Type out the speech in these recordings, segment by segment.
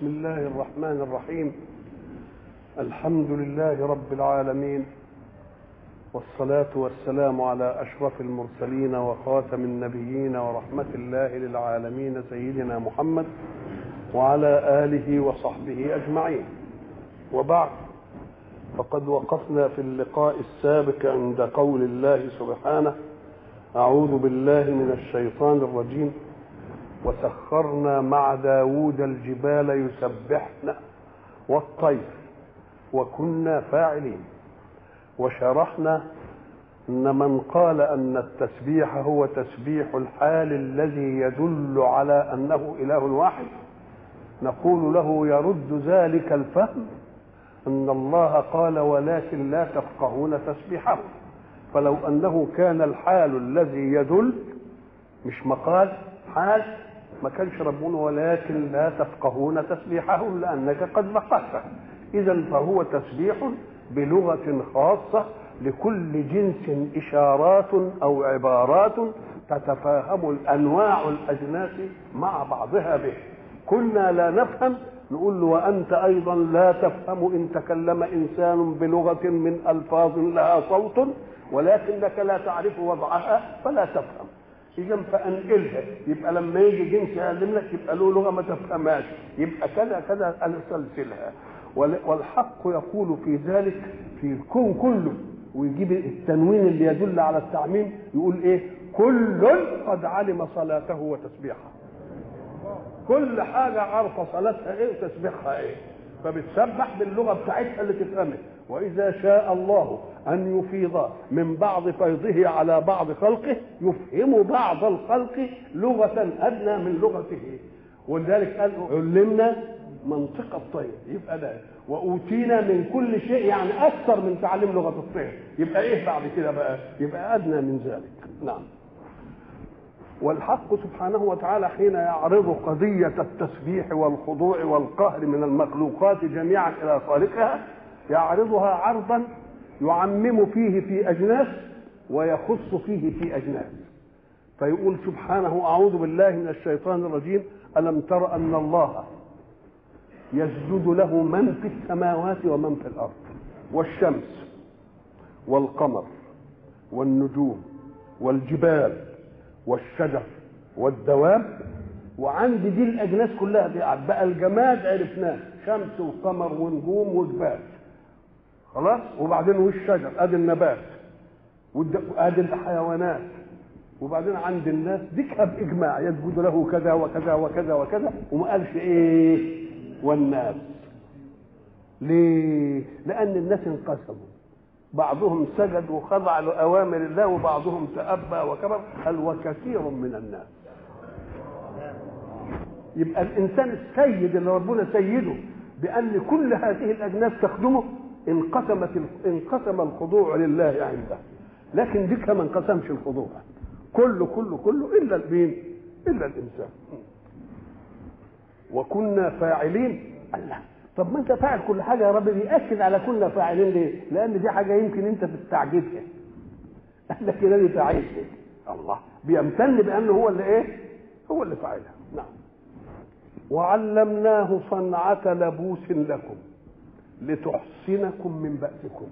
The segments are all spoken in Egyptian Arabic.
بسم الله الرحمن الرحيم الحمد لله رب العالمين والصلاة والسلام على أشرف المرسلين وخاتم النبيين ورحمة الله للعالمين سيدنا محمد وعلى آله وصحبه أجمعين وبعد فقد وقفنا في اللقاء السابق عند قول الله سبحانه أعوذ بالله من الشيطان الرجيم وسخرنا مع داود الجبال يسبحن والطير وكنا فاعلين وشرحنا ان من قال ان التسبيح هو تسبيح الحال الذي يدل على انه اله واحد نقول له يرد ذلك الفهم ان الله قال ولكن لا تفقهون تسبيحه فلو انه كان الحال الذي يدل مش مقال حال ما كانش ربنا ولكن لا تفقهون تسبيحهم لانك قد فقهته اذا فهو تسبيح بلغه خاصه لكل جنس اشارات او عبارات تتفاهم الانواع الاجناس مع بعضها به كنا لا نفهم نقول له وانت ايضا لا تفهم ان تكلم انسان بلغه من الفاظ لها صوت ولكنك لا تعرف وضعها فلا تفهم اذا فانقلها يبقى لما يجي جنس يعلم لك يبقى له لغه ما تفهمهاش يبقى كذا كذا اسلسلها والحق يقول في ذلك في الكون كله ويجيب التنوين اللي يدل على التعميم يقول ايه كل قد علم صلاته وتسبيحه كل حاجه عارفه صلاتها ايه وتسبيحها ايه فبتسبح باللغه بتاعتها اللي تفهمها واذا شاء الله ان يفيض من بعض فيضه على بعض خلقه يفهم بعض الخلق لغه ادنى من لغته ولذلك قال علمنا منطق الطير يبقى ده واوتينا من كل شيء يعني اكثر من تعليم لغه الطير يبقى ايه بعد كده بقى يبقى ادنى من ذلك نعم والحق سبحانه وتعالى حين يعرض قضية التسبيح والخضوع والقهر من المخلوقات جميعا إلى خالقها يعرضها عرضا يعمم فيه في أجناس ويخص فيه في أجناس فيقول سبحانه أعوذ بالله من الشيطان الرجيم ألم تر أن الله يسجد له من في السماوات ومن في الأرض والشمس والقمر والنجوم والجبال والشجر والدواب وعندي دي الاجناس كلها دي بقى الجماد عرفناه شمس وقمر ونجوم وجبال خلاص وبعدين والشجر ادي النبات وادي الحيوانات وبعدين عند الناس ديكها باجماع يسجد له كذا وكذا وكذا وكذا وما قالش ايه والناس ليه لان الناس انقسموا بعضهم سجد وخضع لأوامر الله وبعضهم تأبى وكبر قال وكثير من الناس يبقى الإنسان السيد اللي ربنا سيده بأن كل هذه الأجناس تخدمه انقسمت انقسم الخضوع لله عنده لكن ديك ما انقسمش الخضوع كله كله كله إلا مين؟ إلا الإنسان وكنا فاعلين الله طب ما انت فاعل كل حاجه يا رب بيأكد على كنا فاعلين ليه؟ لأن دي حاجة يمكن أنت بتستعجبها. قال لك الذي فاعل الله بيمتن بأنه هو اللي إيه؟ هو اللي فاعلها، نعم. وعلمناه صنعة لبوس لكم لتحصنكم من بأسكم.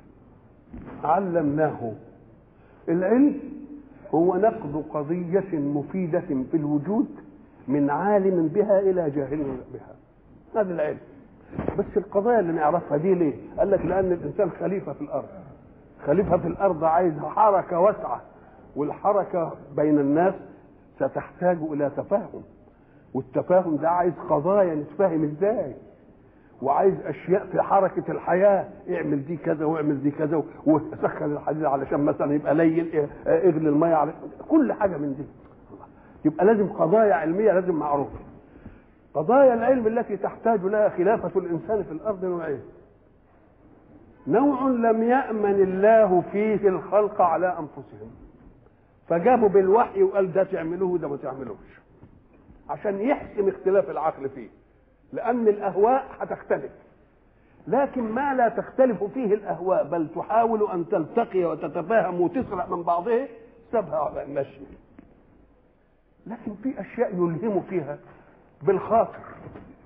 علمناه العلم هو نقد قضية مفيدة في الوجود من عالم بها إلى جاهل بها. هذا العلم. بس القضايا اللي نعرفها دي ليه؟ قال لك لأن الإنسان خليفة في الأرض. خليفة في الأرض عايز حركة واسعة والحركة بين الناس ستحتاج إلى تفاهم والتفاهم ده عايز قضايا نتفاهم ازاي وعايز اشياء في حركه الحياه اعمل دي كذا واعمل دي كذا وسخن الحديد علشان مثلا يبقى لين اغلي الميه على كل حاجه من دي يبقى لازم قضايا علميه لازم معروفه قضايا العلم التي تحتاج لها خلافة الإنسان في الأرض نوعين نوع لم يأمن الله فيه الخلق على أنفسهم فجابوا بالوحي وقال ده تعملوه وده ما تعملوش عشان يحسم اختلاف العقل فيه لأن الأهواء هتختلف لكن ما لا تختلف فيه الأهواء بل تحاول أن تلتقي وتتفاهم وتسرع من بعضها سبها على المشي لكن في أشياء يلهم فيها بالخاطر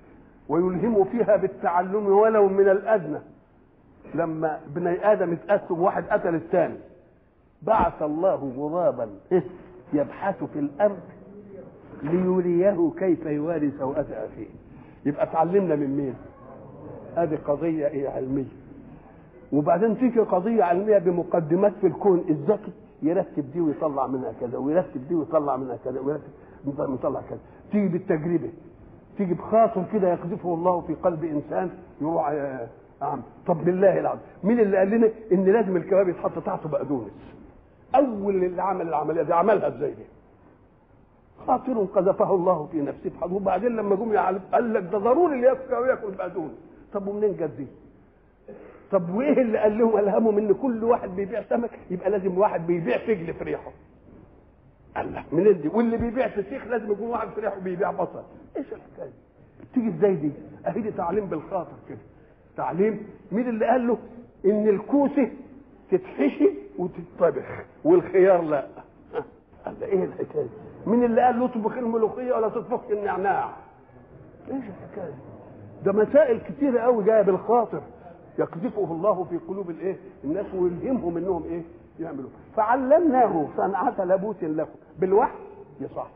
ويلهم فيها بالتعلم ولو من الادنى لما بني ادم اتقسم واحد قتل الثاني بعث الله غرابا يبحث في الارض ليريه كيف يواري سوءة اخيه يبقى اتعلمنا من مين؟ هذه قضية ايه علمية وبعدين تيجي قضية علمية بمقدمات في الكون الذكي يرتب دي ويطلع منها كذا ويرتب دي ويطلع منها كذا ويرتب ويطلع كذا تيجي بالتجربة تيجي بخاطر كده يقذفه الله في قلب انسان يروح عم طب بالله العظيم مين اللي قال لنا ان لازم الكباب يتحط تحته بقدونس اول اللي عمل العمليه دي عملها ازاي دي خاطر قذفه الله في نفسه وبعدين لما جم قال لك ده ضروري اللي ياكل وياكل بقدونس طب ومنين جت دي طب وايه اللي قال لهم الهمهم ان كل واحد بيبيع سمك يبقى لازم واحد بيبيع فجل في ريحه الله منين دي واللي بيبيع فسيخ لازم يكون واحد في ريحه بيبيع بصل ايش الحكايه تيجي ازاي دي اهي دي تعليم بالخاطر كده تعليم مين اللي قال له ان الكوسه تتحشي وتتطبخ والخيار لا قال له ايه الحكايه مين اللي قال له اطبخ الملوخيه ولا تطبخ النعناع ايش الحكايه ده مسائل كتيره قوي جايه بالخاطر يقذفه الله في قلوب الايه الناس ويلهمهم انهم ايه يعملوا فعلمناه صنعة لبوس لكم بالوحي يصح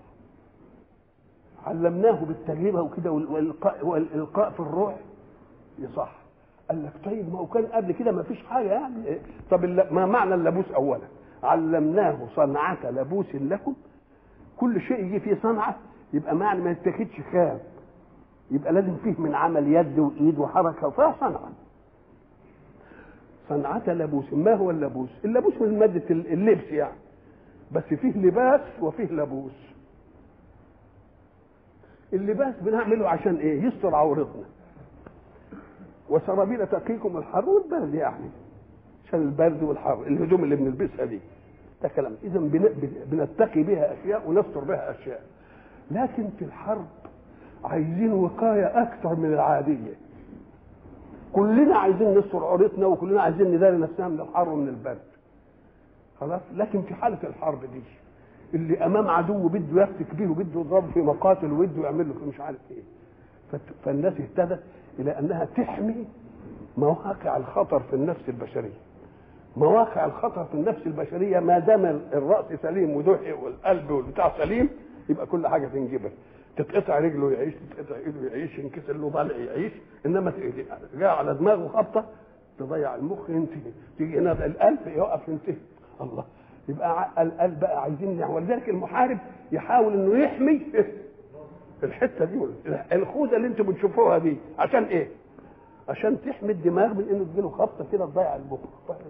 علمناه بالتجربة وكده والإلقاء, والإلقاء في الروح يصح قال لك طيب ما هو كان قبل كده ما فيش حاجة يعني طب ما معنى اللبوس أولا علمناه صنعة لبوس لكم كل شيء يجي فيه صنعة يبقى معنى ما يتاخدش خام يبقى لازم فيه من عمل يد وايد وحركه فيها صنعه صنعة لبوس ما هو اللبوس اللبوس من مادة اللبس يعني بس فيه لباس وفيه لبوس اللباس بنعمله عشان ايه يستر عورتنا وسرابيل تقيكم الحر والبرد يعني عشان البرد والحر الهدوم اللي بنلبسها دي ده كلام اذا بنتقي بها اشياء ونستر بها اشياء لكن في الحرب عايزين وقايه اكثر من العاديه كلنا عايزين نستر عورتنا وكلنا عايزين نداري نفسنا من الحر ومن البرد خلاص لكن في حاله الحرب دي اللي امام عدو بده يفتك به وبده يضرب في مقاتل وبده يعمل له مش عارف ايه فالناس اهتدت الى انها تحمي مواقع الخطر في النفس البشريه مواقع الخطر في النفس البشريه ما دام الراس سليم ودحي والقلب والبتاع سليم يبقى كل حاجه تنجبر تتقطع رجله يعيش تتقطع ايده يعيش ينكسر له ضلع يعيش انما جاء على دماغه خبطه تضيع المخ ينتهي تيجي هنا القلب يقف ينتهي الله يبقى القلب بقى عايزين ولذلك المحارب يحاول انه يحمي الحته دي الخوذه اللي انتم بتشوفوها دي عشان ايه؟ عشان تحمي الدماغ من انه تجيله خبطه كده تضيع المخ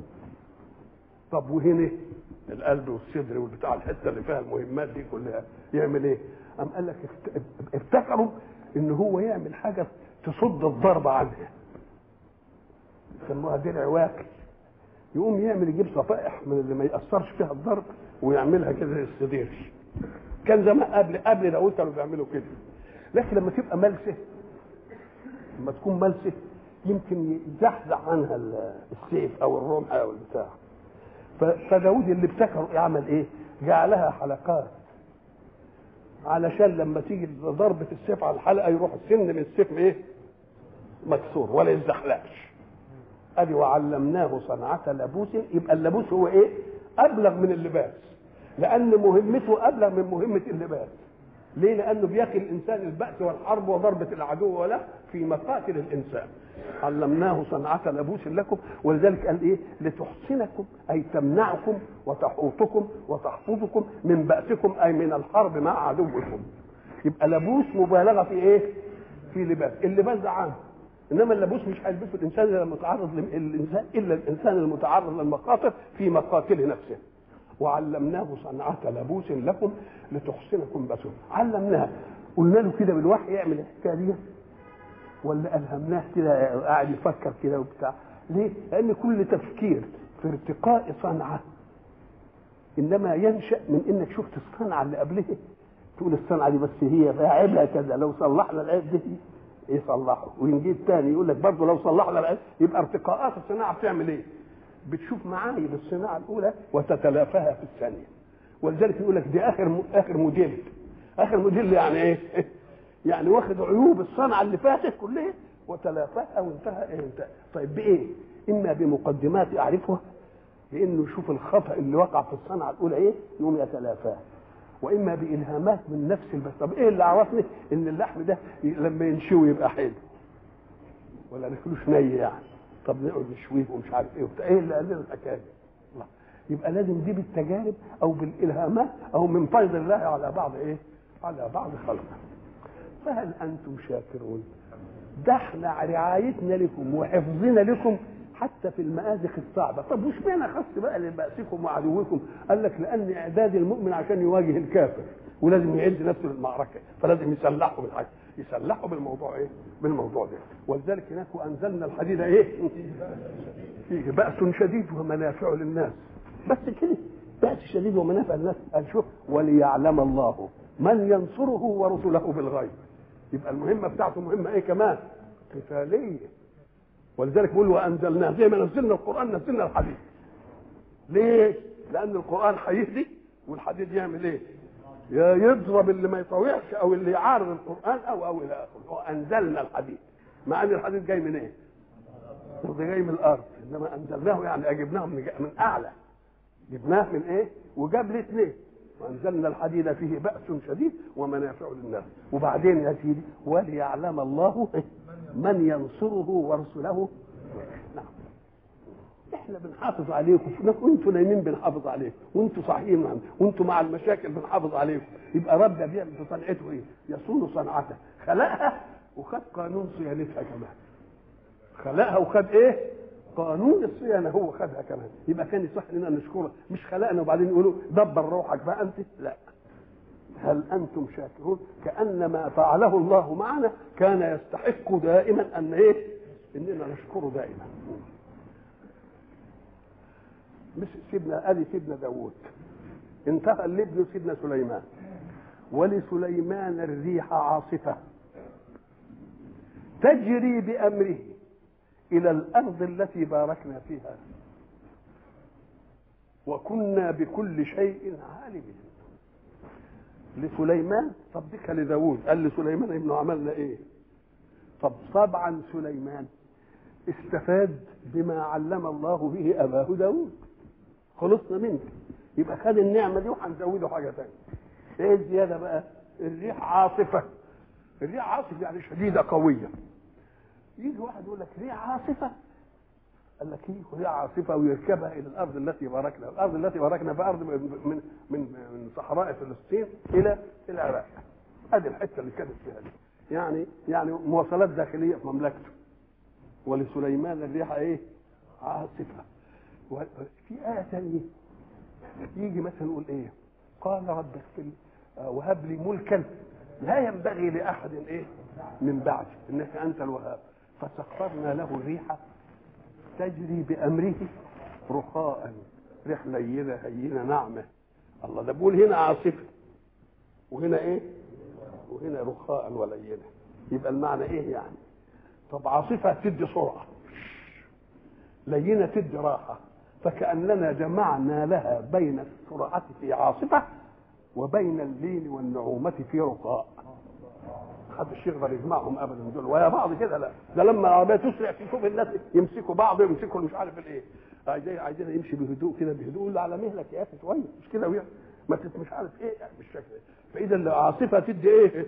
طب وهنا القلب والصدر والبتاع الحته اللي فيها المهمات دي كلها يعمل ايه؟ قام قال لك افتكروا ان هو يعمل حاجه تصد الضرب عنها يسموها درع واقي يقوم يعمل يجيب صفائح من اللي ما ياثرش فيها الضرب ويعملها كده زي الصدير كان زمان قبل قبل داوود كانوا بيعملوا كده لكن لما تبقى ملسه لما تكون ملسه يمكن يزحزح عنها السيف او الرمح او البتاع فداود اللي ابتكروا يعمل ايه؟ جعلها حلقات علشان لما تيجي ضربة السيف على الحلقة يروح السن من السيف ايه؟ مكسور ولا يزحلقش. ادي وعلمناه صنعة لبوس يبقى اللبوس هو ايه؟ ابلغ من اللباس. لان مهمته ابلغ من مهمة اللباس. ليه؟ لانه بيقي الانسان البأس والحرب وضربة العدو ولا في مقاتل الانسان. علمناه صنعة لبوس لكم ولذلك قال ايه؟ لتحصنكم اي تمنعكم وتحوطكم وتحفظكم من بأسكم اي من الحرب مع عدوكم. يبقى لبوس مبالغة في ايه؟ في لباس، اللباس ده عام. انما اللبوس مش هيلبسه الانسان الا المتعرض الانسان الا الانسان المتعرض للمخاطر في مقاتل نفسه. وعلمناه صنعة لبوس لكم لتحصنكم بأسهم علمناه قلنا له كده بالوحي يعمل الحكايه دي ولا الهمناه كده قاعد يفكر كده وبتاع ليه؟ لان كل تفكير في ارتقاء صنعه انما ينشا من انك شفت الصنعه اللي قبلها تقول الصنعه دي بس هي فيها عيبها كذا لو صلحنا العيب ده يصلحه ويجي الثاني يقول لك برضه لو صلحنا العيب يبقى ارتقاءات الصناعه بتعمل ايه؟ بتشوف معايب الصناعه الاولى وتتلافاها في الثانيه ولذلك يقول لك دي اخر م... اخر موديل اخر موديل يعني ايه؟ يعني واخد عيوب الصنعه اللي فاتت كلها وتلافاها وانتهى ايه انتهى طيب بايه؟ اما بمقدمات يعرفها بانه يشوف الخطا اللي وقع في الصنعه الاولى ايه يقوم يتلافاه واما بالهامات من نفس البس طب ايه اللي عرفني ان اللحم ده لما ينشوي يبقى حلو ولا ناكلوش ني يعني طب نقعد نشويه ومش عارف ايه وبتاع ايه اللي قال لنا الحكايه دي الله. يبقى لازم دي بالتجارب او بالالهامات او من فيض الله على بعض ايه على بعض خلقه فهل انتم شاكرون ده احنا رعايتنا لكم وحفظنا لكم حتى في المآزق الصعبة طب وش معنى خاص بقى لبأسكم وعدوكم قال لك لأن إعداد المؤمن عشان يواجه الكافر ولازم يعد نفسه للمعركة فلازم يسلحه بالحاجة يسلحه بالموضوع ايه بالموضوع ده ولذلك هناك وأنزلنا الحديد ايه فيه بأس شديد ومنافع للناس بس كده بأس شديد ومنافع للناس قال شوف وليعلم الله من ينصره ورسله بالغيب يبقى المهمة بتاعته مهمة ايه كمان قتالية ولذلك بيقول وانزلناه زي ما نزلنا القران نزلنا الحديد ليه لان القران هيهدي والحديد يعمل ايه يا يضرب اللي ما يطوعش او اللي يعارض القران او او الى اخره وانزلنا الحديد مع ان الحديد جاي من ايه ده جاي من الارض انما انزلناه يعني اجبناه من, من اعلى جبناه من ايه وجاب لي اثنين وانزلنا الحديد فيه باس شديد ومنافع للناس وبعدين يا سيدي وليعلم الله من ينصره ورسله نعم احنا بنحافظ عليكم وانتوا نايمين بنحافظ عليكم وانتوا صاحيين معنا وانتوا مع المشاكل بنحافظ عليكم يبقى ربنا بيعمل في صنعته ايه؟ يصون صنعته خلقها وخد قانون صيانتها كمان خلقها وخد ايه؟ قانون الصيانه هو خدها كمان يبقى كان يصح لنا نشكره مش خلقنا وبعدين يقولوا دبر روحك بقى انت لا هل انتم شاكرون كان ما فعله الله معنا كان يستحق دائما ان ايه اننا نشكره دائما مش سيدنا ادي سيدنا داوود انتقل لابنه سيدنا سليمان ولسليمان الريح عاصفه تجري بامره الى الارض التي باركنا فيها وكنا بكل شيء عالمين لسليمان طب ديك لداود قال لسليمان ابنه عملنا ايه طب طبعا سليمان استفاد بما علم الله به اباه داود خلصنا منه يبقى خد النعمه دي وهنزوده حاجه ثانيه ايه الزياده بقى الريح عاصفه الريح عاصفه يعني شديده قويه يجي واحد يقول لك ريح عاصفه قال لك ايه ريح عاصفه ويركبها الى الارض التي باركنا الارض التي باركنا بارض من من من, من صحراء فلسطين الى العراق ادي الحته اللي كانت فيها دي يعني يعني مواصلات داخليه في مملكته ولسليمان الريح ايه عاصفه وفي ايه ثانيه يجي مثلا يقول ايه قال رب اغفر لي وهب لي ملكا لا ينبغي لاحد ايه من بعدي انك انت الوهاب فسخرنا له الريح تجري بامره رخاء ريح لينه هينه ناعمه الله ده بيقول هنا عاصفه وهنا ايه وهنا رخاء ولينه يبقى المعنى ايه يعني طب عاصفه تدي سرعه لينه تدي راحه فكاننا جمعنا لها بين السرعه في عاصفه وبين اللين والنعومه في رخاء محدش يقدر يجمعهم ابدا دول ويا بعض كده لا ده لما العربيه تسرع تشوف الناس يمسكوا بعض يمسكوا مش عارف الايه عايزين عايزين يمشي بهدوء كده بهدوء يقول له على مهلك يا اخي شويه مش كده ويا ما تت مش عارف ايه بالشكل فاذا العاصفه تدي ايه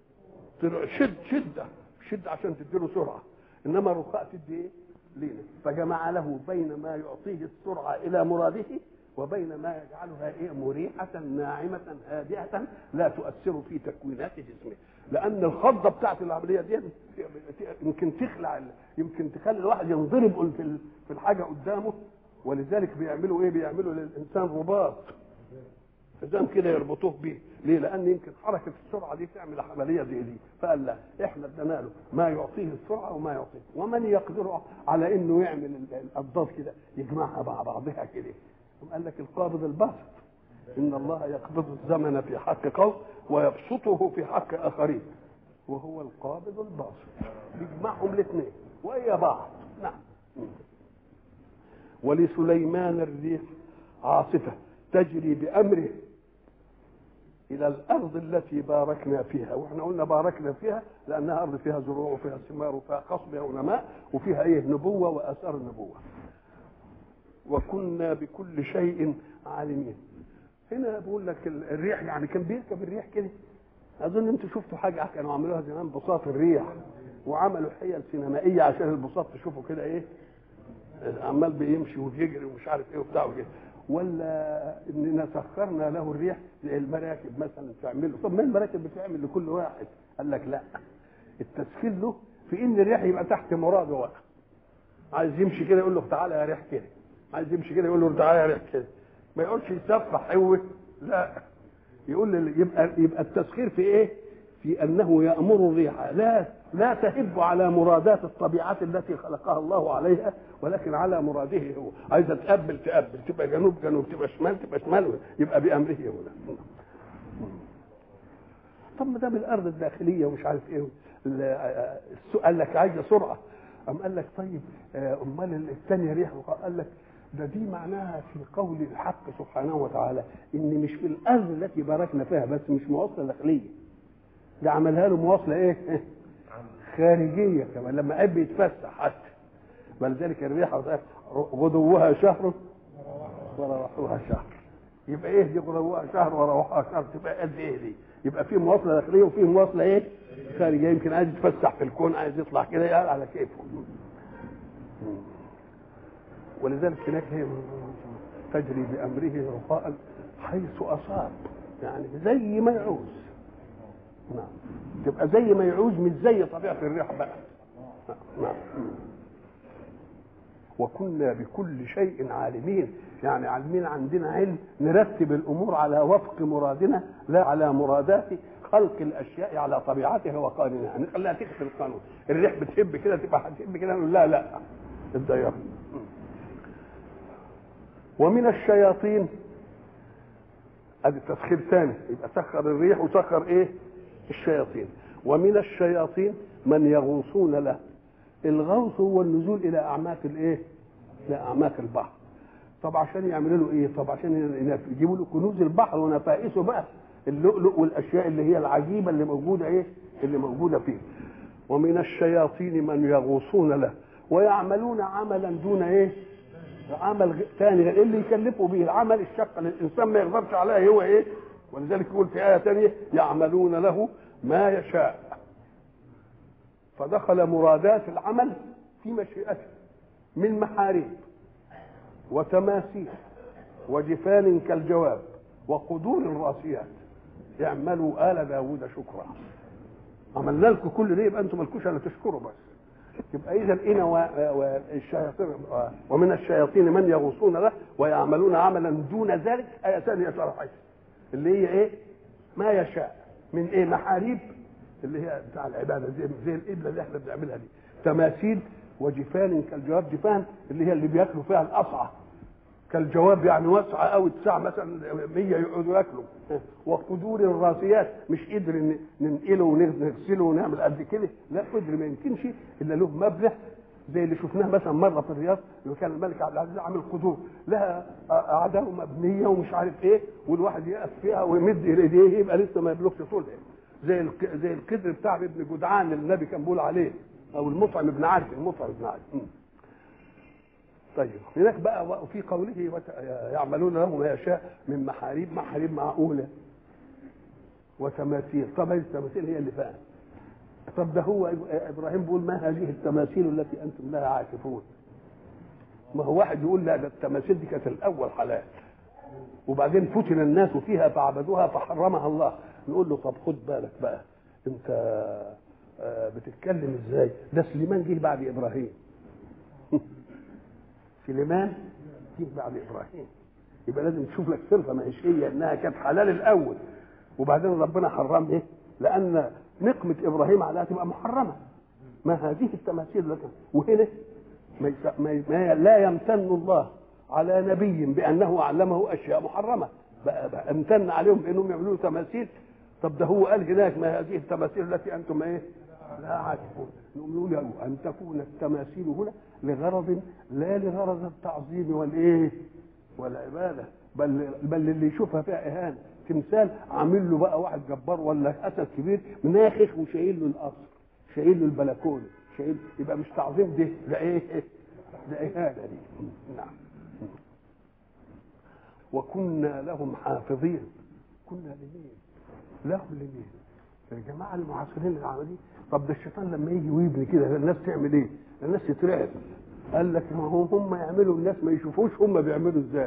شد شده شده عشان تدي له سرعه انما الرخاء تدي ايه لينه فجمع له بين ما يعطيه السرعه الى مراده وبين ما يجعلها ايه مريحه ناعمه هادئه لا تؤثر في تكوينات جسمه لان الخضه بتاعت العمليه دي يمكن تخلع يمكن تخلي الواحد ينضرب في في الحاجه قدامه ولذلك بيعملوا ايه بيعملوا للانسان رباط حزام كده يربطوه بيه ليه لان يمكن حركه السرعه دي تعمل عمليه زي دي فقال لا احنا ادينا له ما يعطيه السرعه وما يعطيه ومن يقدر على انه يعمل الاضداد كده يجمعها مع بعضها كده قال لك القابض الباسط ان الله يقبض الزمن في حق قوم ويبسطه في حق اخرين وهو القابض الباسط بيجمعهم الاثنين وهي بعض نعم ولسليمان الريح عاصفه تجري بامره الى الارض التي باركنا فيها واحنا قلنا باركنا فيها لانها ارض فيها زروع وفيها ثمار وفيها خصب ونماء وفيها ايه نبوه واثار النبوه وكنا بكل شيء عالمين هنا بقول لك الريح يعني كان بيركب الريح كده اظن انتوا شفتوا حاجه كانوا عملوها زمان بساط الريح وعملوا حيل سينمائيه عشان البساط تشوفوا كده ايه عمال بيمشي وبيجري ومش عارف ايه وبتاع وكده ولا اننا سخرنا له الريح زي المراكب مثلا تعمله طب ما المراكب بتعمل لكل واحد قال لك لا التسخير له في ان الريح يبقى تحت مراده بقى عايز يمشي كده يقول له تعالى يا ريح كده عايز يمشي كده يقول له تعالى يا ريح كده ما يقولش يسفح قوه لا يقول يبقى يبقى التسخير في ايه؟ في انه يامر الريح لا لا تهب على مرادات الطبيعات التي خلقها الله عليها ولكن على مراده هو عايزه تقبل تقبل تبقى جنوب جنوب تبقى شمال تبقى شمال يبقى بامره هو طب ما دام الارض الداخليه ومش عارف ايه قال لك عايزه سرعه أم قال لك طيب امال الثانيه ريح قال لك ده دي معناها في قول الحق سبحانه وتعالى ان مش في الارض التي باركنا فيها بس مش مواصله داخليه ده عملها له مواصله ايه خارجيه كمان لما قلب يتفسح حتى ولذلك الريح غدوها شهر ورواحها شهر يبقى ايه دي غدوها شهر وروحها شهر تبقى قد ايه دي يبقى في مواصله داخليه وفي مواصله ايه خارجيه يمكن عايز يتفسح في الكون عايز يطلع كده يقال على كيفه ولذلك هناك هي تجري بامره رخاء حيث اصاب يعني زي ما يعوز نعم تبقى زي ما يعوز مش زي طبيعه الريح بقى نعم وكنا بكل شيء عالمين يعني عالمين عندنا علم نرتب الامور على وفق مرادنا لا على مرادات خلق الاشياء على طبيعتها وقانونها يعني نخليها تخفي القانون الريح بتهب كده تبقى هتهب كده لا لا الديار ومن الشياطين ادي تسخير ثاني يبقى سخر الريح وسخر ايه الشياطين ومن الشياطين من يغوصون له الغوص هو النزول الى اعماق الايه الى اعماق البحر طب عشان يعملوا له ايه طب عشان يجيبوا له كنوز البحر ونفائسه بقى اللؤلؤ والاشياء اللي هي العجيبه اللي موجوده ايه اللي موجوده فيه ومن الشياطين من يغوصون له ويعملون عملا دون ايه عمل ثاني غير اللي يكلفوا به العمل الشق الانسان ما يقدرش عليه هو ايه ولذلك يقول في ايه ثانيه يعملون له ما يشاء فدخل مرادات العمل في مشيئته من محاريب وتماثيل وجفان كالجواب وقدور راسيات اعملوا آل داود شكرا عملنا لكم كل ده يبقى انتم مالكوش الا تشكروا بس يبقى اذا ان والشياطين ومن الشياطين من يغوصون له ويعملون عملا دون ذلك ايه ثانيه شرحت اللي هي ايه؟ ما يشاء من ايه؟ محاريب اللي هي بتاع العباده زي زي القبله اللي احنا بنعملها دي تماثيل وجفان كالجواب جفان اللي هي اللي بياكلوا فيها القصعه كالجواب يعني واسعه قوي تسع مثلا 100 يقعدوا ياكلوا وقدور الراسيات مش قدر ننقله ونغسله ونعمل قد كده لا قدر ما يمكنش الا له مبلغ زي اللي شفناه مثلا مره في الرياض اللي كان الملك عبد العزيز عامل قدور لها اعداء مبنيه ومش عارف ايه والواحد يقف فيها ويمد ايديه يبقى لسه ما يبلغش طولها زي زي القدر بتاع ابن جدعان اللي النبي كان بيقول عليه او المطعم ابن عارف المطعم ابن عارف طيب هناك بقى وفي قوله يعملون له ما يشاء من محاريب محاريب معقوله وتماثيل طب هذه التماثيل هي اللي فاهم طب ده هو ابراهيم بيقول ما هذه التماثيل التي انتم لها عاكفون ما هو واحد يقول لا ده التماثيل دي كانت الاول حلال وبعدين فتن الناس فيها فعبدوها فحرمها الله نقول له طب خد بالك بقى انت بتتكلم ازاي ده سليمان جه بعد ابراهيم سليمان جه بعد ابراهيم يبقى لازم تشوف لك صرفه معيشيه انها كانت حلال الاول وبعدين ربنا حرم ايه؟ لان نقمه ابراهيم عليها تبقى محرمه ما هذه التماثيل لك وهنا ما, ما, ما لا يمتن الله على نبي بانه علمه اشياء محرمه بقى, بقى امتن عليهم بانهم يعملوا تماثيل طب ده هو قال هناك ما هذه التماثيل التي انتم ايه؟ لا عاكفون نقول له ان تكون التماثيل هنا لغرض لا لغرض التعظيم والايه؟ والعباده بل بل اللي يشوفها فيها اهانه تمثال عامل له بقى واحد جبار ولا اسد كبير مناخخ وشايل له القصر شايل له البلكونه شايل يبقى مش تعظيم ده ده ايه ده اهانه دي نعم وكنا لهم حافظين كنا لمين لهم لمين الجماعه المعاصرين العمليين طب ده الشيطان لما يجي ويبني كده الناس تعمل ايه الناس تترعب قال لك ما هم هم يعملوا الناس ما يشوفوش هم بيعملوا ازاي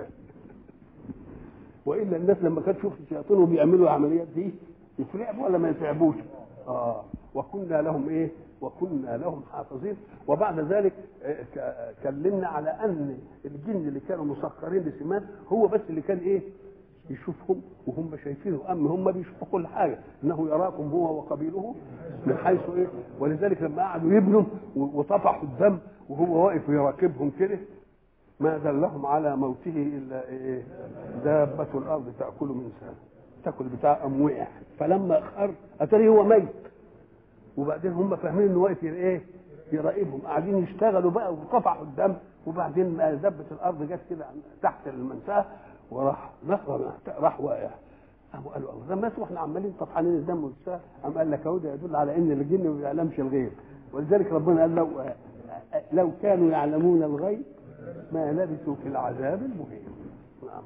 والا الناس لما كانت تشوف الشياطين وبيعملوا العمليات دي يترعبوا ولا ما يترعبوش اه وكنا لهم ايه وكنا لهم حافظين وبعد ذلك كلمنا على ان الجن اللي كانوا مسخرين لسمان هو بس اللي كان ايه يشوفهم وهم شايفينه اما هم بيشوفوا كل حاجه انه يراكم هو وقبيله من حيث ايه ولذلك لما قعدوا يبنوا وطفحوا الدم وهو واقف يراقبهم كده ما دلهم على موته الا ايه دابه الارض تاكل من سنه تاكل بتاع ام وقع فلما خر اتاري هو ميت وبعدين هم فاهمين انه واقف ايه يراقبهم قاعدين يشتغلوا بقى وطفحوا الدم وبعدين دبه الارض جت كده تحت المنساه وراح راح واقع قاموا قالوا الله لما احنا عمالين طفحانين الدم والساعة قام قال لك اهو ده يدل على ان الجن ما بيعلمش الغيب ولذلك ربنا قال لو لو كانوا يعلمون الغيب ما لبثوا في العذاب المهين نعم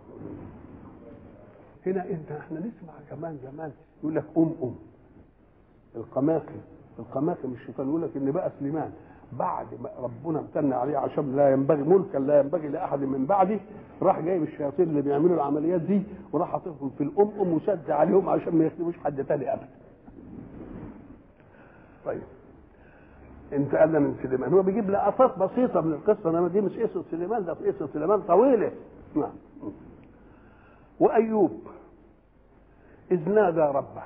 هنا انت احنا نسمع كمان زمان يقول لك ام ام القماقم القماقم الشيطان يقول لك ان بقى سليمان بعد ما ربنا امتن عليه عشان لا ينبغي ملكا لا ينبغي لاحد من بعده راح جايب الشياطين اللي بيعملوا العمليات دي وراح حاططهم في الام ام وسد عليهم عشان ما يخدموش حد تاني ابدا. طيب انت قال من سليمان هو بيجيب لقطات بسيطه من القصه انما دي مش قصه سليمان ده قصه سليمان طويله نعم وايوب اذ نادى ربه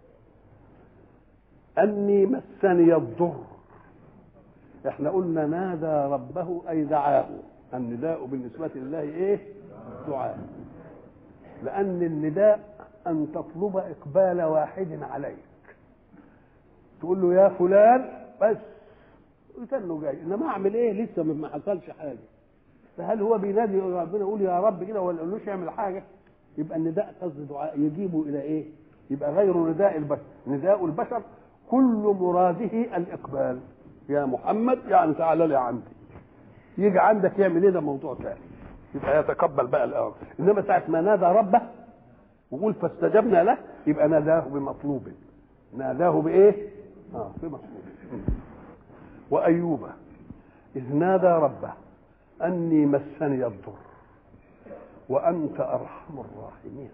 اني مسني الضر احنا قلنا نادى ربه اي دعاه النداء بالنسبه لله ايه دعاء لان النداء ان تطلب اقبال واحد عليك تقول له يا فلان بس له جاي انما اعمل ايه لسه ما حصلش حاجه فهل هو بينادي ربنا يقول يا رب كده ولا يقولوش يعمل حاجه يبقى النداء قصد دعاء يجيبه الى ايه يبقى غير نداء البشر نداء البشر كل مراده الاقبال يا محمد يعني تعالى لي عندي يجي عندك يعمل ايه ده موضوع ثاني يبقى يتقبل بقى الامر انما ساعه ما نادى ربه وقول فاستجبنا له يبقى ناداه بمطلوب ناداه بايه اه بمطلوب وايوب اذ نادى ربه اني مسني الضر وانت ارحم الراحمين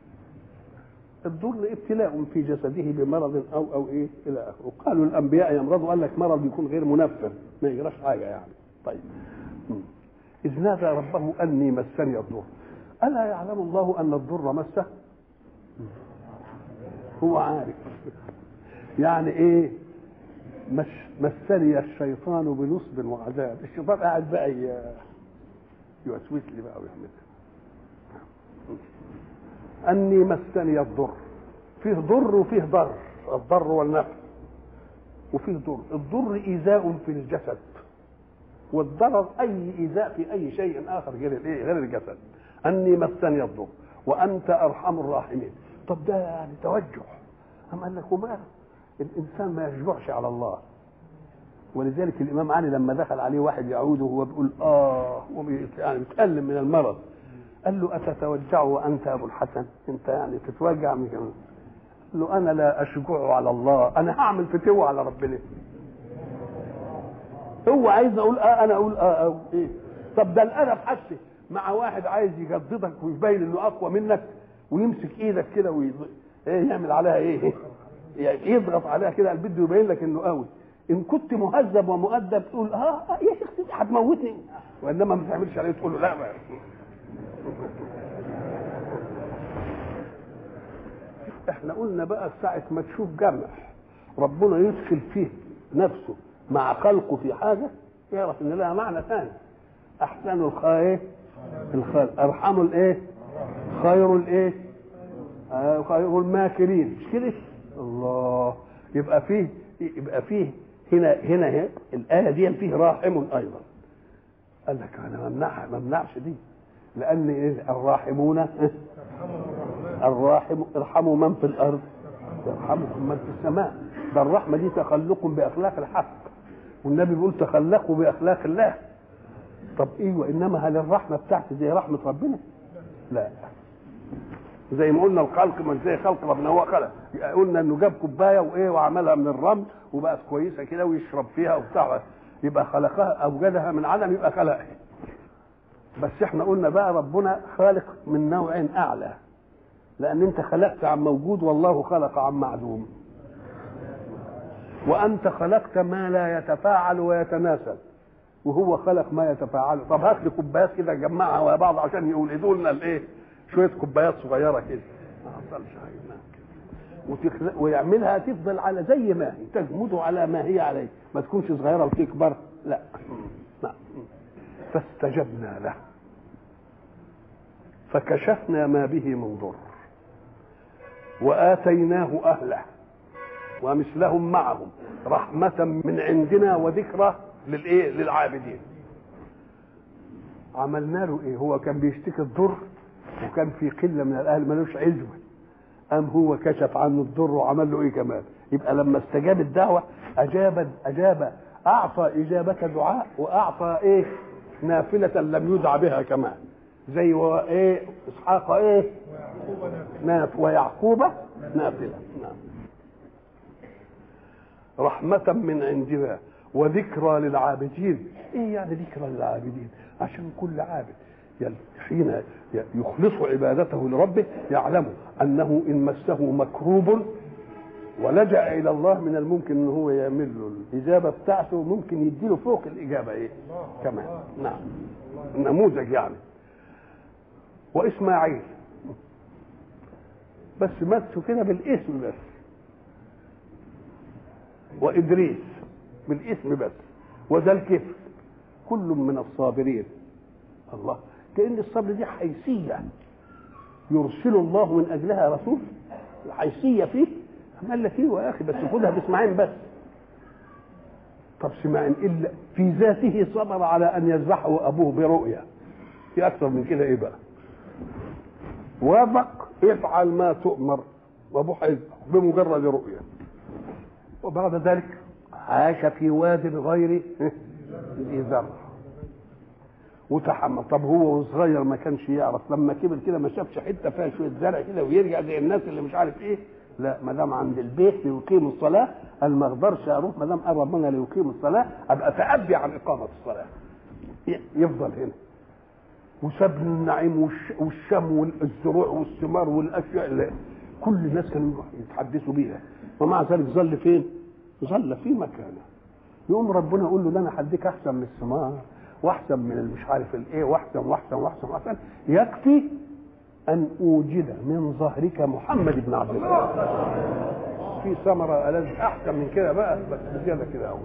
الضر ابتلاء في جسده بمرض او او ايه الى اخره وقالوا الانبياء يمرضوا قال لك مرض يكون غير منفر ما يجراش حاجه يعني طيب اذ نادى ربه اني مسني الضر الا يعلم الله ان الضر مسه هو عارف يعني ايه مش مسني الشيطان بنصب وعذاب الشيطان قاعد بقى يوسوس لي بقى ويعمل اني مسني الضر فيه ضر وفيه ضر الضر والنفع وفيه ضر الضر ايذاء في الجسد والضرر اي ايذاء في اي شيء اخر غير الايه غير الجسد اني مسني الضر وانت ارحم الراحمين طب ده يعني توجه أم قال لك وما الانسان ما يشجعش على الله ولذلك الامام علي لما دخل عليه واحد يعوده وهو بيقول اه يعني بيتالم من المرض قال له أتتوجع وأنت أبو الحسن أنت يعني تتوجع من كمان قال له أنا لا أشجع على الله أنا هعمل فتوى على ربنا هو عايز أقول آه أنا أقول آه أو إيه طب ده الأدب حتى مع واحد عايز يجددك ويبين إنه أقوى منك ويمسك إيدك كده ويعمل إيه يعمل عليها إيه يعني يضغط عليها كده بده يبين لك إنه قوي إن كنت مهذب ومؤدب تقول آه, آه يا شيخ هتموتني وإنما ما تعملش عليه تقول له لا ما احنا قلنا بقى ساعة ما تشوف جمع ربنا يدخل فيه نفسه مع خلقه في حاجة يعرف ان لها معنى ثاني احسن الخير الخلق ارحموا الايه خير الايه آه خير الماكرين مش كده الله يبقى فيه يبقى فيه هنا هنا, هنا الايه دي فيه راحم ايضا قال لك انا ممنعها ما ممنعش دي لان الراحمون الراحم ارحموا من في الارض يرحمكم من في السماء ده الرحمه دي تخلق باخلاق الحق والنبي بيقول تخلقوا باخلاق الله طب ايوه انما هل الرحمه بتاعتي زي رحمه ربنا؟ لا زي ما قلنا الخلق من زي خلق ربنا هو خلق قلنا انه جاب كوبايه وايه وعملها من الرمل وبقت كويسه كده ويشرب فيها وبتاع يبقى خلقها اوجدها من عدم يبقى خلقها بس احنا قلنا بقى ربنا خالق من نوع اعلى لان انت خلقت عن موجود والله خلق عن معدوم وانت خلقت ما لا يتفاعل ويتناسل وهو خلق ما يتفاعل طب هات لي كوبايات كده جمعها ويا بعض عشان يولدوا لنا الايه شويه كوبايات صغيره كده ما حصلش حاجه وتخلق ويعملها تفضل على زي ما هي تجمد على ما هي عليه ما تكونش صغيره وتكبر لا لا فاستجبنا له فكشفنا ما به من ضر واتيناه اهله ومثلهم معهم رحمه من عندنا وذكرى للايه للعابدين عملنا له ايه هو كان بيشتكي الضر وكان في قله من الاهل ملوش عزوه قام هو كشف عنه الضر وعمل له ايه كمان يبقى لما استجاب الدعوه اجاب اجاب اعطى اجابه دعاء واعطى ايه نافله لم يدع بها كمان زي و ايه اسحاق ايه ناف ويعقوب نافله نعم رحمة من عندنا وذكرى للعابدين ايه يعني ذكرى للعابدين عشان كل عابد حين يخلص عبادته لربه يعلم انه ان مسه مكروب ولجا الى الله من الممكن ان هو يعمل له الاجابه بتاعته ممكن يديله فوق الاجابه ايه كمان نعم نموذج يعني واسماعيل بس مسه كده بالاسم بس وادريس بالاسم بس وذا الكفر كل من الصابرين الله كأن الصبر دي حيثية يرسل الله من أجلها رسول حيثية فيه قال لك ايه يا اخي بس خدها باسماعيل بس طب سماعين الا في ذاته صبر على ان يذبحه ابوه برؤيا في اكثر من كده ايه بقى وافق افعل ما تؤمر وابوه هيذبح بمجرد رؤيا وبعد ذلك عاش في واد غير ذي زرع وتحمل طب هو صغير ما كانش يعرف لما كبر كده ما شافش حته فيها شويه زرع كده ويرجع زي الناس اللي مش عارف ايه لا ما دام عند البيت ليقيم الصلاه قال ما اقدرش اروح ما دام قرب منها ليقيم الصلاه ابقى تأبي عن اقامه الصلاه يفضل هنا وساب النعيم والشم والزروع والثمار والاشياء اللي كل الناس كانوا يتحدثوا بيها ومع ذلك ظل فين؟ ظل في مكانه يقوم ربنا يقول له ده انا هديك احسن من الثمار واحسن من المش عارف الايه واحسن واحسن واحسن واحسن يكفي ان اوجد من ظهرك محمد بن عبد الله في ثمره ألذ احسن من كده بقى بس بزياده كده قوي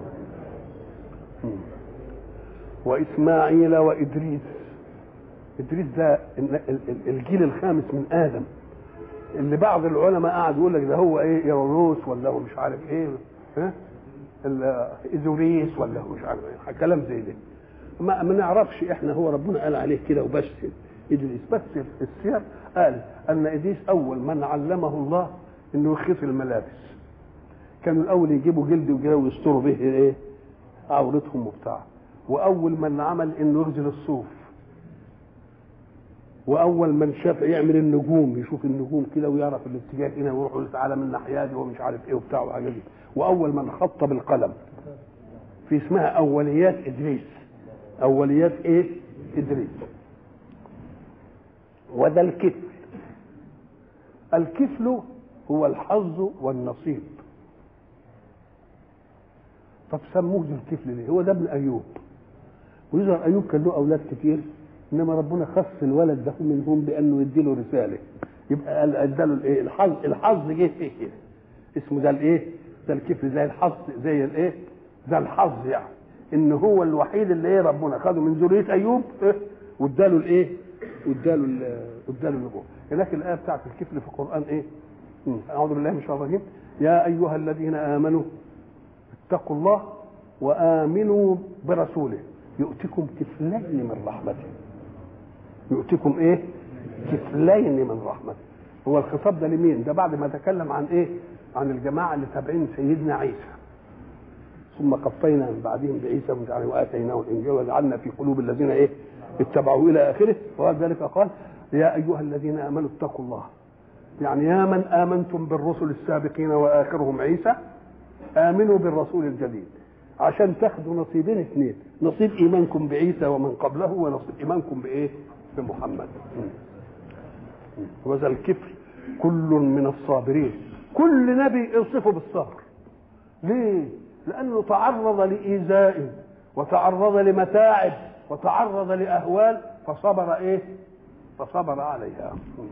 واسماعيل وادريس ادريس ده الجيل الخامس من ادم اللي بعض العلماء قعد يقول لك ده هو ايه ايرونوس ولا هو مش عارف ايه ها ايزوريس ولا هو مش عارف ايه كلام زي ده ما, ما نعرفش احنا هو ربنا قال عليه كده وبس ادريس بس السير قال ان ادريس اول من علمه الله انه يخيف الملابس كانوا الاول يجيبوا جلد وكده ويستروا به ايه عورتهم وبتاع واول من عمل انه يغزل الصوف واول من شاف يعمل النجوم يشوف النجوم كده ويعرف الاتجاه هنا ويروح يقول تعالى من الناحيه دي ومش عارف ايه وبتاع وحاجات دي واول من خط بالقلم في اسمها اوليات ادريس اوليات ايه ادريس وده الكفل الكفل هو الحظ والنصيب طب سموه ذو الكفل ليه هو ده ابن ايوب ويظهر ايوب كان له اولاد كتير انما ربنا خص الولد ده منهم بانه يدي له رساله يبقى قال اداله الايه الحظ الحظ جه فيه كده اسمه ده الايه ده الكفل زي الحظ زي الايه ده الحظ يعني ان هو الوحيد اللي ايه ربنا خده من ذريه ايوب إيه؟ واداله الايه واداله واداله النبوه هناك الايه بتاعت الكفل في القران ايه اعوذ بالله من الشيطان الرجيم يا ايها الذين امنوا اتقوا الله وامنوا برسوله يؤتكم كفلين من رحمته يؤتكم ايه كفلين من رحمته هو الخطاب ده لمين ده بعد ما تكلم عن ايه عن الجماعه اللي تابعين سيدنا عيسى ثم قفينا من بعدهم بعيسى يعني واتيناه الانجيل وجعلنا في قلوب الذين ايه اتبعوا الى اخره وبعد ذلك قال يا ايها الذين امنوا اتقوا الله يعني يا من امنتم بالرسل السابقين واخرهم عيسى امنوا بالرسول الجديد عشان تاخدوا نصيبين اثنين نصيب ايمانكم بعيسى ومن قبله ونصيب ايمانكم بايه بمحمد وذا الكفر كل من الصابرين كل نبي يوصفه بالصبر ليه لانه تعرض لايذاء وتعرض لمتاعب وتعرض لاهوال فصبر ايه فصبر عليها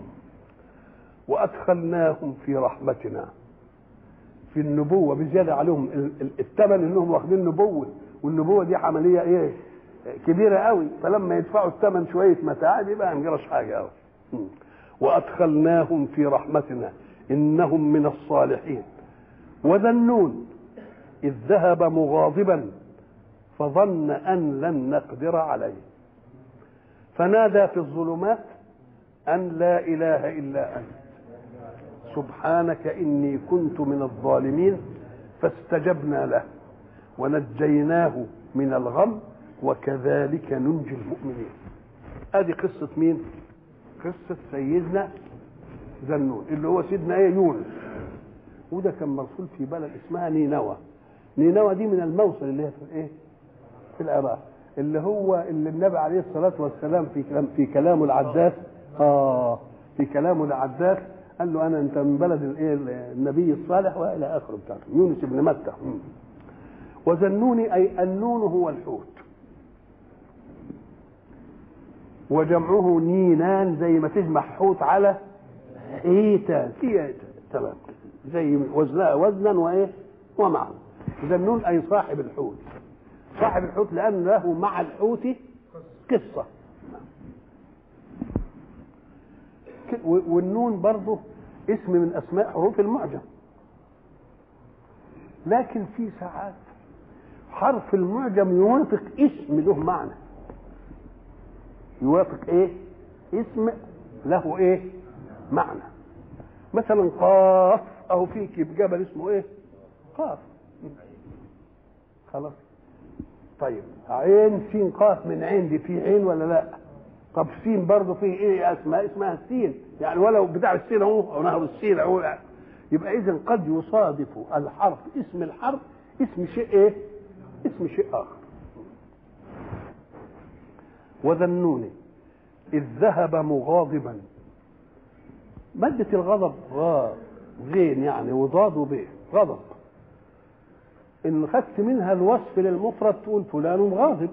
وادخلناهم في رحمتنا في النبوه بزياده عليهم الثمن انهم واخدين نبوه والنبوه دي عمليه ايه كبيره قوي فلما يدفعوا الثمن شويه متاعب يبقى ما يجراش حاجه قوي وادخلناهم في رحمتنا انهم من الصالحين وذا النون اذ ذهب مغاضبا فظن ان لن نقدر عليه فنادى في الظلمات ان لا اله الا انت سبحانك اني كنت من الظالمين فاستجبنا له ونجيناه من الغم وكذلك ننجي المؤمنين ادي قصه مين قصه سيدنا ذنون اللي هو سيدنا ايه يونس وده كان مرسول في بلد اسمها نينوى نينوى دي من الموصل اللي هي في الايه في العراق اللي هو اللي النبي عليه الصلاه والسلام في كلام في كلامه العداس اه في كلامه العداس قال له انا انت من بلد الايه النبي الصالح والى اخره بتاعته يونس بن متى وذنوني اي النون هو الحوت وجمعه نينان زي ما تجمع حوت على حيتان هي تمام زي وزنها وزنا وايه ومعنى ذنون اي صاحب الحوت صاحب الحوت لان له مع الحوت قصه والنون برضه اسم من اسماء حروف المعجم لكن في ساعات حرف المعجم يوافق اسم له معنى يوافق ايه اسم له ايه معنى مثلا قاف اهو في جبل اسمه ايه قاف خلاص طيب عين سين قاف من عين دي في عين ولا لا طب سين برضه فيه ايه اسماء اسمها السين يعني ولو بتاع السين اهو او نهر السين اهو يبقى اذا قد يصادف الحرف اسم الحرف اسم شيء ايه اسم شيء اخر وذنون إذ ذهب مغاضبا مادة الغضب غا غين يعني وضاد وب غضب إن خدت منها الوصف للمفرد تقول فلان غاضب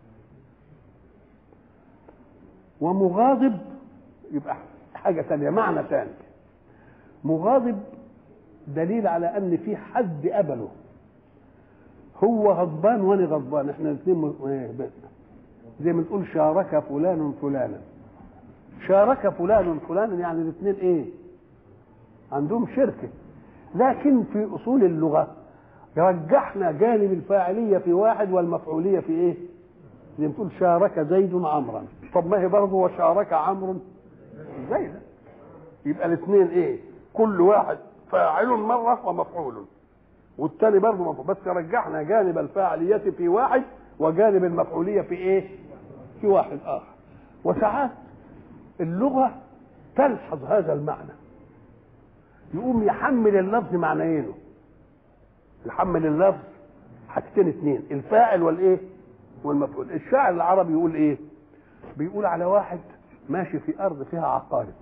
ومغاضب يبقى حاجة ثانية معنى ثاني مغاضب دليل على أن في حد قبله هو غضبان وانا غضبان احنا الاثنين زي ما تقول شارك فلان فلانا شارك فلان فلانا يعني الاثنين ايه عندهم شركه لكن في اصول اللغه رجحنا جانب الفاعليه في واحد والمفعوليه في ايه زي ما تقول شارك زيد عمرا طب ما هي برضه وشارك عمرو زيدا يبقى الاثنين ايه كل واحد فاعل مره ومفعول والثاني برضه مفعول بس رجحنا جانب الفاعليه في واحد وجانب المفعوليه في ايه في واحد اخر وساعات اللغه تلحظ هذا المعنى يقوم يحمل اللفظ معنيينه يحمل اللفظ حاجتين اثنين الفاعل والايه والمفعول الشاعر العربي يقول ايه بيقول على واحد ماشي في ارض فيها عقارب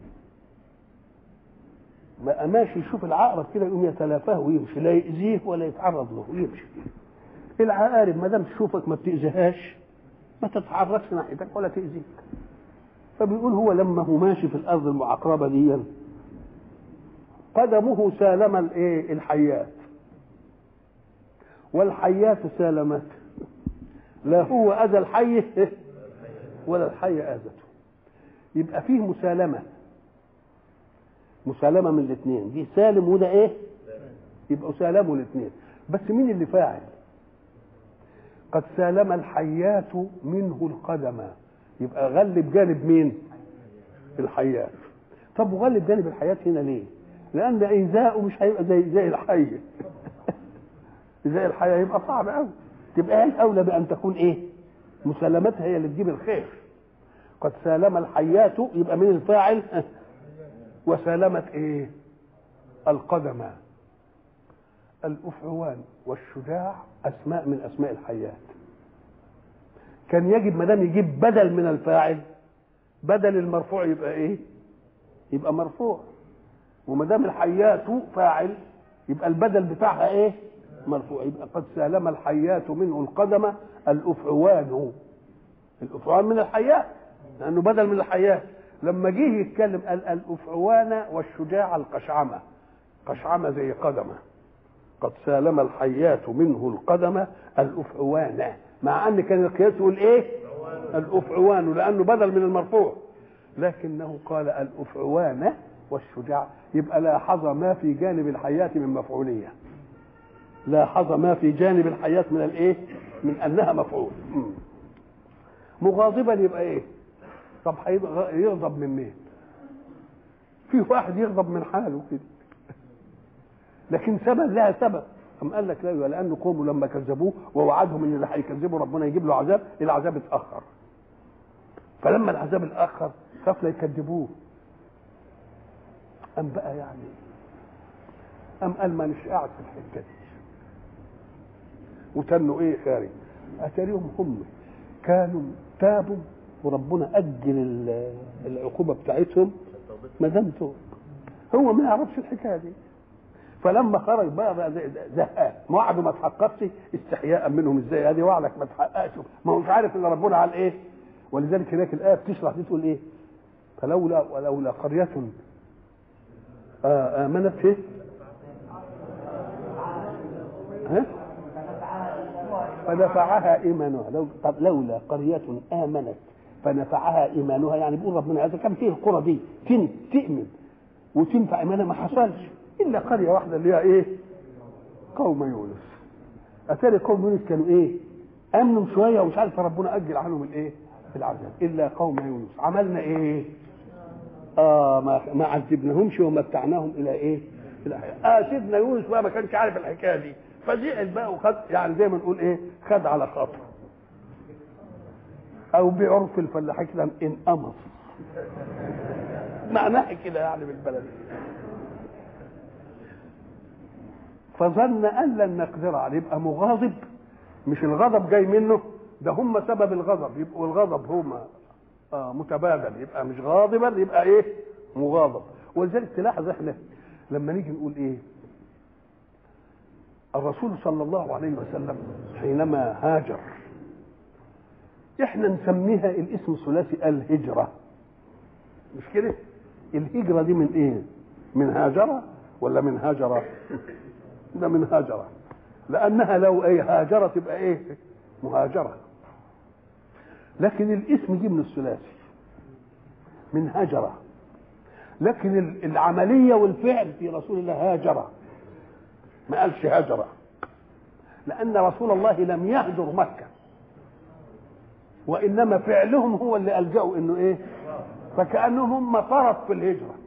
ما ماشي يشوف العقرب كده يقوم يتلافاه ويمشي لا يأذيه ولا يتعرض له ويمشي العقارب ما دام تشوفك ما بتأذيهاش ما تتحركش ناحيتك ولا تأذيك فبيقول هو لما هو ماشي في الارض المعقربه دي قدمه سالم الايه الحيات والحيات سالمته لا هو اذى الحي ولا الحي اذته يبقى فيه مسالمه مسالمه من الاثنين دي سالم وده ايه يبقوا سالموا الاثنين بس مين اللي فاعل قد سالم الحيات منه القدم يبقى غلب جانب مين الحيات طب وغلب جانب الحياه هنا ليه لان ايذاؤه مش هيبقى زي زي الحي زي الحياه يبقى صعب قوي تبقى هي الاولى بان تكون ايه مسالمتها هي اللي تجيب الخير قد سالم الحيات يبقى من الفاعل وسالمت ايه القدم الافعوان والشجاع اسماء من اسماء الحيات كان يجب ما دام يجيب بدل من الفاعل بدل المرفوع يبقى ايه يبقى مرفوع وما دام الحيات فاعل يبقى البدل بتاعها ايه مرفوع يبقى قد سالم الحيات منه القدم الافعوان الافعوان من الحيات لانه بدل من الحيات لما جه يتكلم قال الافعوان والشجاع القشعمه قشعمه زي قدمه قد سالم الحيات منه القدم الافعوان مع ان كان القياس يقول ايه الافعوان لانه بدل من المرفوع لكنه قال الافعوان والشجاع يبقى لاحظ ما في جانب الحياة من مفعولية لاحظ ما في جانب الحياة من الايه من انها مفعول مغاضبا يبقى ايه طب هيبقى يغضب من مين في واحد يغضب من حاله كده لكن سبب لها سبب أم قال لك لا لأن قوموا لما كذبوه ووعدهم ان اللي هيكذبوا ربنا يجيب له عذاب العذاب اتأخر فلما العذاب اتأخر خاف لا يكذبوه أم بقى يعني أم قال مانيش قاعد في الحتة دي وتنوا إيه خارج أتاريهم هم كانوا تابوا وربنا أجل العقوبة بتاعتهم ما دام توب هو ما يعرفش الحكاية دي فلما خرج بقى بقى زهقان وعده ما تحققش استحياء منهم ازاي هذه وعدك ما تحققش ما هو مش عارف ان ربنا على ايه ولذلك هناك الايه بتشرح دي تقول ايه فلولا ولولا قريه آه امنت ايه ها فنفعها ايمانها لو طب لولا قريه امنت فنفعها ايمانها يعني بيقول ربنا اذا كان فيه القرى دي تؤمن وتنفع ايمانها ما حصلش الا قريه واحده اللي هي ايه قوم يونس اتاري قوم يونس كانوا ايه امنوا شويه ومش عارف ربنا اجل عنهم الايه العذاب الا قوم يونس عملنا ايه اه ما ما عذبناهمش ومتعناهم الى ايه الى اه سيدنا يونس بقى ما كانش عارف الحكايه دي فزعل بقى وخد يعني زي ما نقول ايه خد على خاطره او بعرف الفلاحين كده انقمص معناها كده يعني بالبلد فظن ان لن نقدر عليه يبقى مغاضب مش الغضب جاي منه ده هم سبب الغضب يبقوا الغضب هما آه متبادل يبقى مش غاضبا يبقى ايه مغاضب ولذلك تلاحظ احنا لما نيجي نقول ايه الرسول صلى الله عليه وسلم حينما هاجر احنا نسميها الاسم الثلاثي الهجرة مش كده الهجرة دي من ايه من هاجرة ولا من هاجرة ده من هاجرة لأنها لو ايه هاجرة تبقى ايه مهاجرة لكن الاسم دي من الثلاثي من هاجرة لكن العملية والفعل في رسول الله هاجرة ما قالش هاجرة لأن رسول الله لم يهجر مكة وإنما فعلهم هو اللي ألجأوا إنه إيه فكأنهم هم طرف في الهجرة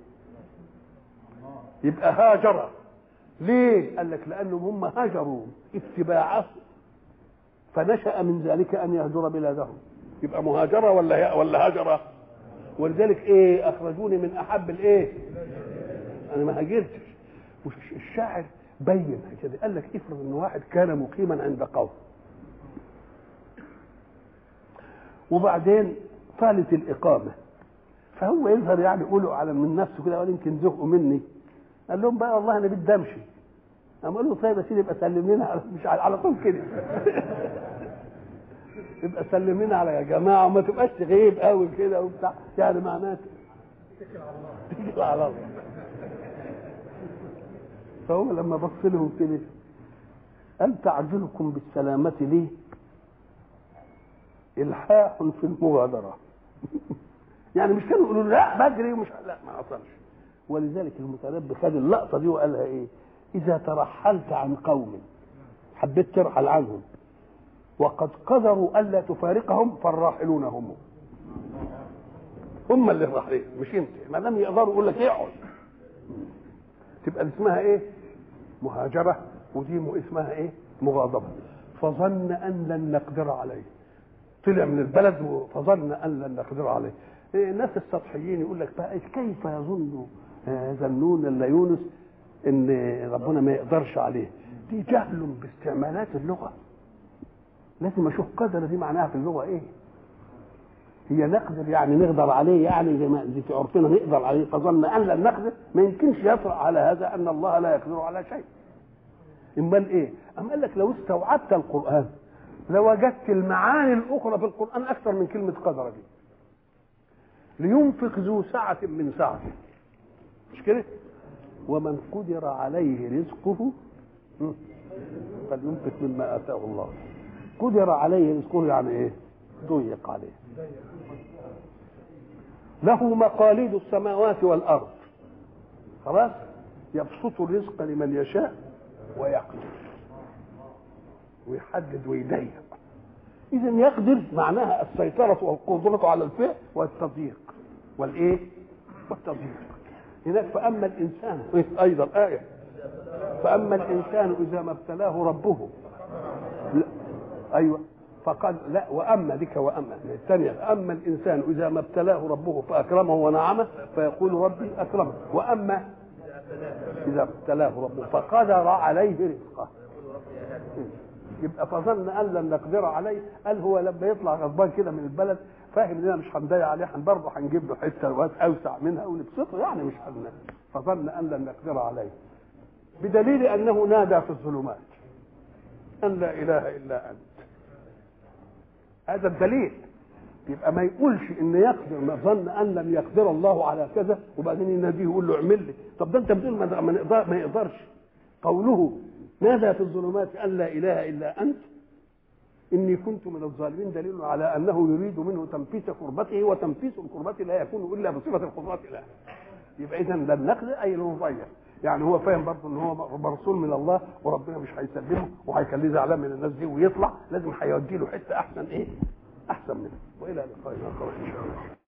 يبقى هاجر ليه؟ قال لك لأنهم هم هاجروا اتباعه فنشأ من ذلك أن يهجر بلادهم يبقى مهاجرة ولا ولا هجرة ولذلك إيه أخرجوني من أحب الإيه؟ أنا ما هاجرتش الشاعر بين كده قال لك افرض ان واحد كان مقيما عند قوم وبعدين طالت الاقامه فهو يظهر يعني يقولوا على من نفسه كده قال يمكن زهقوا مني قال لهم بقى والله انا بدي امشي قام قال له طيب يا سيدي يبقى سلم لنا على مش على طول كده يبقى سلم لنا على يا جماعه وما تبقاش تغيب قوي كده وبتاع يعني معناته اتكل على الله فهو لما بص لهم كده قال تعجلكم بالسلامة ليه؟ إلحاح في المغادرة يعني مش كانوا يقولوا لا بجري ومش لا ما حصلش ولذلك المتنبي خد اللقطة دي وقالها إيه؟ إذا ترحلت عن قوم حبيت ترحل عنهم وقد قدروا ألا تفارقهم فالراحلون هم هم اللي رايحين مش انت ما دام يقدروا يقول لك اقعد تبقى دي اسمها ايه مهاجره ودي م- اسمها ايه مغاضبه فظن ان لن نقدر عليه طلع من البلد و- فظن ان لن نقدر عليه إيه الناس السطحيين يقول لك بقى كيف يظن آه، ذنون الا يونس ان ربنا ما يقدرش عليه دي جهل باستعمالات اللغه لازم اشوف قدر دي معناها في اللغه ايه هي نقدر يعني نقدر عليه يعني زي ما دي في عرفنا نقدر عليه فظن ان لن نقدر ما يمكنش يطرأ على هذا ان الله لا يقدر على شيء امال ايه ام قال لك لو استوعبت القران لوجدت المعاني الاخرى في القران اكثر من كلمه قدر دي لينفق ذو سعه من سعته مش كده ومن قدر عليه رزقه م، فلينفق مما اتاه الله قدر عليه رزقه يعني ايه ضيق عليه له مقاليد السماوات والارض خلاص يبسط الرزق لمن يشاء ويقدر ويحدد ويضيق اذا يقدر معناها السيطره والقدره على الفعل والتضييق والايه والتضييق هناك فاما الانسان ايضا ايه فاما الانسان اذا ما ابتلاه ربه لا ايوه فقال لا واما ذيك واما الثانيه اما الانسان اذا ما ابتلاه ربه فاكرمه ونعمه فيقول ربي اكرمه واما اذا ابتلاه ربه فقدر عليه رزقه يبقى فظن ان لن نقدر عليه قال هو لما يطلع غضبان كده من البلد فاهم اننا مش هنضيع عليه هن برضه هنجيب له حته وقت اوسع منها ونبسطه يعني مش هن فظن ان لن نقدر عليه بدليل انه نادى في الظلمات ان لا اله الا انت هذا الدليل يبقى ما يقولش ان يقدر ما ظن ان لم يقدر الله على كذا وبعدين يناديه يقول له اعمل لي طب ده انت بتقول ما ما نقدر ما يقدرش قوله نادى في الظلمات ان لا اله الا انت اني كنت من الظالمين دليل على انه يريد منه تنفيس كربته وتنفيس الكربة لا يكون الا بصفه القدرات له يبقى اذا لم نقدر اي نضيع يعني هو فاهم برضه ان هو مرسول من الله وربنا مش هيسلمه وهيخليه زعلان من الناس دي ويطلع لازم هيودي له حته احسن ايه؟ احسن منها والى لقاء اخر ان شاء الله